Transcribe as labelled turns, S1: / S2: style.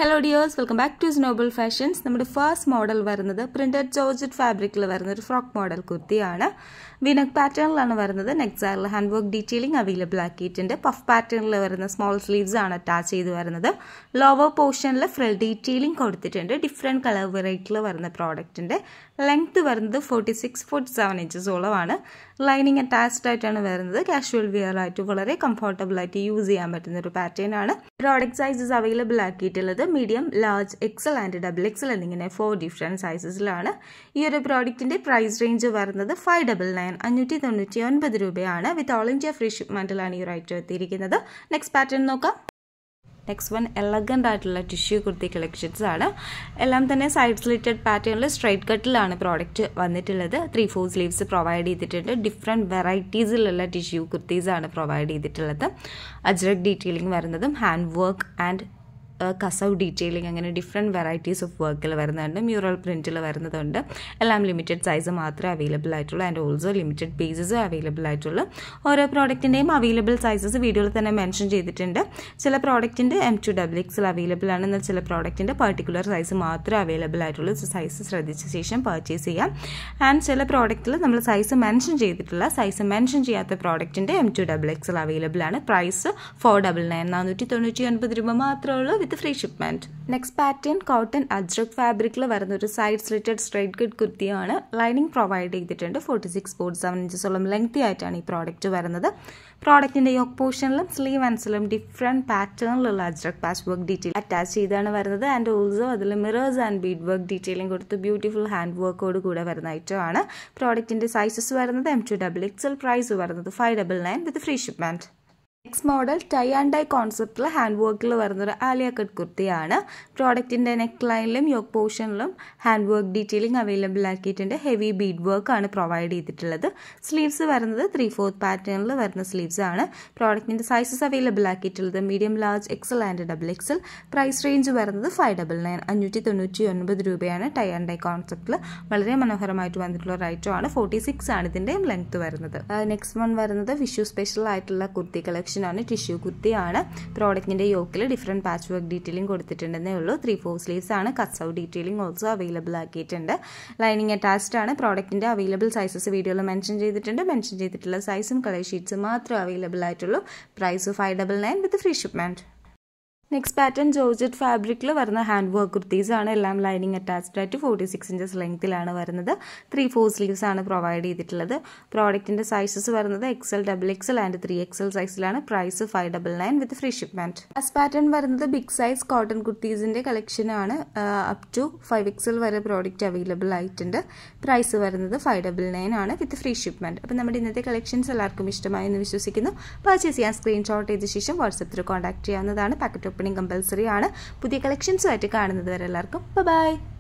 S1: hello dears welcome back to Snowbell fashions നമ്മുടെ first model വരുന്നത് printed georgette ഫാബ്രിക്കിൽ വരുന്ന ഒരു ഫ്രോക്ക് മോഡൽ കുർത്തിയാണ് വിനക് പാറ്റേണിലാണ് വരുന്നത് നെക്സാറിൽ ഹാൻഡ് വർക്ക് ഡീറ്റെയിലിംഗ് അവൈലബിൾ ആക്കിയിട്ടുണ്ട് പഫ് പാറ്റേണിൽ വരുന്ന സ്മോൾ സ്ലീവ്സ് ആണ് അറ്റാച്ച് ചെയ്ത് വരുന്നത് ലോവർ പോർഷനിൽ ഫ്രിൽ ഡീറ്റെയിലിംഗ് കൊടുത്തിട്ടുണ്ട് ഡിഫറെൻറ്റ് കളർ വെറൈറ്റിയിൽ വരുന്ന പ്രോഡക്റ്റിൻ്റെ ലെങ്ത് വരുന്നത് ഫോർട്ടി സിക്സ് ഫോർട്ടി സെവൻ ഇഞ്ചസോളമാണ് ലൈനിങ് അറ്റാച്ച്ഡ് ആയിട്ടാണ് വരുന്നത് കാഷ്വൽ വിയർ ആയിട്ട് വളരെ കംഫർട്ടബിൾ ആയിട്ട് യൂസ് ചെയ്യാൻ പറ്റുന്ന ഒരു പാറ്റേൺ ആണ് പ്രോഡക്റ്റ് സൈസസ് അവൈലബിൾ ആക്കിയിട്ടുള്ളത് medium large XL and double XL എന്നിങ്ങനെ ഫോർ ഡിഫറെൻറ്റ് സൈസസിലാണ് ഈ ഒരു പ്രോഡക്റ്റിന്റെ പ്രൈസ് റേഞ്ച് വരുന്നത് ഫൈവ് ഡബിൾ നയൻ അഞ്ഞൂറ്റി തൊണ്ണൂറ്റി ഒൻപത് രൂപയാണ് വിത്ത് ഓൾ ഇന്ത്യ ഫ്രീ ഷിപ്മെന്റിലാണ് ഈ ഒരു ഐറ്റം എത്തിയിരിക്കുന്നത് നെക്സ്റ്റ് പാറ്റേൺ നോക്കാം നെക്സ്റ്റ് വൺ എലഗൻ്റ് ആയിട്ടുള്ള ടിഷ്യൂ കുർത്തി കളക്ഷൻസ് ആണ് എല്ലാം തന്നെ സൈഡ് സ്ലിറ്റഡ് പാറ്റേണിൽ സ്ട്രൈറ്റ് കട്ടിലാണ് പ്രോഡക്റ്റ് വന്നിട്ടുള്ളത് ത്രീ ഫോർ സ്ലീവ്സ് പ്രൊവൈഡ് ചെയ്തിട്ടുണ്ട് ഡിഫറെൻറ്റ് വെറൈറ്റീസിലുള്ള ടിഷ്യൂ കുർത്തീസാണ് പ്രൊവൈഡ് ചെയ്തിട്ടുള്ളത് അജ്രക് ഡീറ്റെയിലിംഗ് വരുന്നതും hand work and kasavu detailing അങ്ങനെ ഡിഫറെൻറ്റ് വെറൈറ്റീസ് ഓഫ് വർക്കിൽ വരുന്നുണ്ട് മ്യൂറൽ പ്രിൻറ്റിൽ വരുന്നതുണ്ട് എല്ലാം ലിമിറ്റഡ് സൈസ് മാത്രമേ അവൈലബിൾ ആയിട്ടുള്ളൂ ആൻഡ് ഓൾസോ ലിമിറ്റഡ് പീസസും അവൈലബിൾ ആയിട്ടുള്ളൂ ഓരോ പ്രോഡക്റ്റിൻ്റെയും അവൈലബിൾ സൈസസ് വീഡിയോയിൽ തന്നെ മെൻഷൻ ചെയ്തിട്ടുണ്ട് ചില പ്രോഡക്റ്റിൻ്റെ എം ടു ഡബിൾ എക്സിൽ അവൈലബിൾ ആണ് എന്നാൽ ചില പ്രോഡക്റ്റിൻ്റെ പർട്ടിക്കുലർ സൈസ് മാത്രമേ അവൈലബിൾ ആയിട്ടുള്ളൂ സൈസ് ശ്രദ്ധിച്ച ശേഷം പർച്ചേസ് ചെയ്യാം ആൻഡ് ചില പ്രോഡക്റ്റിൽ നമ്മൾ സൈസ് മെൻഷൻ ചെയ്തിട്ടില്ല സൈസ് മെൻഷൻ ചെയ്യാത്ത പ്രോഡക്റ്റിൻ്റെ എം ടു ഡബിൾ എക്സിൽ അവൈലബിൾ ആണ് പ്രൈസ് ഫോർ ഡബിൾ നയൻ നാനൂറ്റി തൊണ്ണൂറ്റി ഒൻപത് രൂപ മാത്രമേ ഉള്ളൂ with free shipment next pattern cotton ajrak ഫാബ്രിക്കിൽ വരുന്ന ഒരു സൈഡ് സ്ലിറ്റഡ് സ്ട്രൈറ്റ് കട്ട് കുർത്തിയാണ് ലൈനിങ് പ്രൊവൈഡ് ചെയ്തിട്ടുണ്ട് ഫോർട്ടി സിക്സ് ഫോർട്ടി സെവൻ ഇഞ്ചസോളം ലെങ്തി ആയിട്ടാണ് ഈ പ്രോഡക്റ്റ് വരുന്നത് പ്രോഡക്റ്റിന്റെ യോക്ക് പോർഷനിലും സ്ലീവ് ആൻസിലും ഡിഫറെന്റ് പാറ്റേണിലുള്ള ajrak patch work detail attach ചെയ്താണ് വരുന്നത് ആൻഡ് ഓൾസോ അതിൽ mirrors and bead work detailing കൊടുത്ത് ബ്യൂട്ടിഫുൾ ഹാൻഡ് വർക്കോട് കൂടെ വരുന്ന ഐറ്റമാണ് പ്രോഡക്റ്റിന്റെ സൈസസ് വരുന്നത് M to double XL price വരുന്നത് five double nine with free shipment next model tie and dye കോൺസെപ്റ്റിൽ ഹാൻഡ് വർക്കിൽ വരുന്ന ഒരു ആലിയ കട്ട് കുർത്തിയാണ് പ്രോഡക്റ്റിൻ്റെ നെക്ക് ലൈനിലും yoke പോർഷനിലും hand work detailing available ആക്കിയിട്ടുണ്ട് ഹെവി ബീഡ് വർക്ക് ആണ് പ്രൊവൈഡ് ചെയ്തിട്ടുള്ളത് സ്ലീവ്സ് വരുന്നത് ത്രീ ഫോർത്ത് പാറ്റേണിൽ വരുന്ന സ്ലീവ്സ് ആണ് പ്രോഡക്റ്റിൻ്റെ സൈസസ് അവൈലബിൾ ആക്കിയിട്ടുള്ളത് medium large XL and double XL price range വരുന്നത് ഫൈവ് ഡബിൾ നയൻ അഞ്ഞൂറ്റി തൊണ്ണൂറ്റി ഒൻപത് രൂപയാണ് ടൈ ആൻഡ് ഡൈ കോൺസെപ്റ്റിൽ വളരെ മനോഹരമായിട്ട് വന്നിട്ടുള്ള ഒരു ഐറ്റം ആണ് ഫോർട്ടി സിക്സ് ആണ് ഇതിൻ്റെ ലെങ്ത് വരുന്നത് നെക്സ്റ്റ് വൺ വരുന്നത് വിഷു സ്പെഷ്യൽ ആയിട്ടുള്ള കുർത്തി കളക്ഷൻ ആണ് ടിഷ്യൂ കുർത്തിയാണ് പ്രോഡക്റ്റിന്റെ യോക്കിൽ ഡിഫറെന്റ് പാച്ച് വർക്ക് ഡീറ്റെയിലിംഗ് കൊടുത്തിട്ടുണ്ടെന്നേ ഉള്ളൂ ത്രീ ഫോർ സ്ലീവ്സ് ആണ് കട്ട്സൗ ഡീറ്റെയിലിംഗ് ഓൾസോ അവൈലബിൾ ആക്കിയിട്ടുണ്ട് ലൈനിങ് അറ്റാച്ച്ഡ് ആണ് പ്രോഡക്റ്റിന്റെ അവൈലബിൾ സൈസസ് വീഡിയോയിൽ മെൻഷൻ ചെയ്തിട്ടുണ്ട് മെൻഷൻ ചെയ്തിട്ടുള്ള സൈസും കളർ ഷീറ്റ്സും മാത്രമേ അവൈലബിൾ ആയിട്ടുള്ളൂ price five double nine with free shipment next pattern georgette ഫാബ്രിക്കിൽ വരുന്ന ഹാൻഡ് വർക്ക് കുർത്തീസ് ആണ് എല്ലാം ലൈനിങ് അറ്റാച്ച്ഡ് ആയിട്ട് ഫോർട്ടി സിക്സ് ഇഞ്ചസ് ലെങ്ത്തിലാണ് വരുന്നത് ത്രീ ഫോർ സ്ലീവ്സ് ആണ് പ്രൊവൈഡ് ചെയ്തിട്ടുള്ളത് പ്രോഡക്റ്റിന്റെ സൈസസ് വരുന്നത് XL double XL and three XL സൈസിലാണ് price five double nine with free shipment first pattern വരുന്നത് ബിഗ് സൈസ് കോട്ടൺ കുർത്തീസിന്റെ കളക്ഷൻ ആണ് അപ് ടു ഫൈവ് എക്സൽ വരെ പ്രോഡക്റ്റ് അവൈലബിൾ ആയിട്ടുണ്ട് പ്രൈസ് വരുന്നത് ഫൈവ് ഡബിൾ നയൻ ആണ് വിത്ത് ഫ്രീ ഷിപ്മെന്റ് അപ്പം നമ്മുടെ ഇന്നത്തെ കളക്ഷൻസ് എല്ലാവർക്കും ഇഷ്ടമായി എന്ന് വിശ്വസിക്കുന്നു പർച്ചേസ് ചെയ്യാൻ സ്ക്രീൻഷോട്ട് ചെയ്ത ശേഷം വാട്സപ്പിൽ കോൺടാക്ട് ചെയ്യാവുന്നതാണ് പാക്കറ്റ് ഓപ്പണിംഗ് കമ്പൽസറി ആണ് പുതിയ കളക്ഷൻസുമായിട്ട് കാണുന്നത് വരെ എല്ലാവർക്കും ബൈ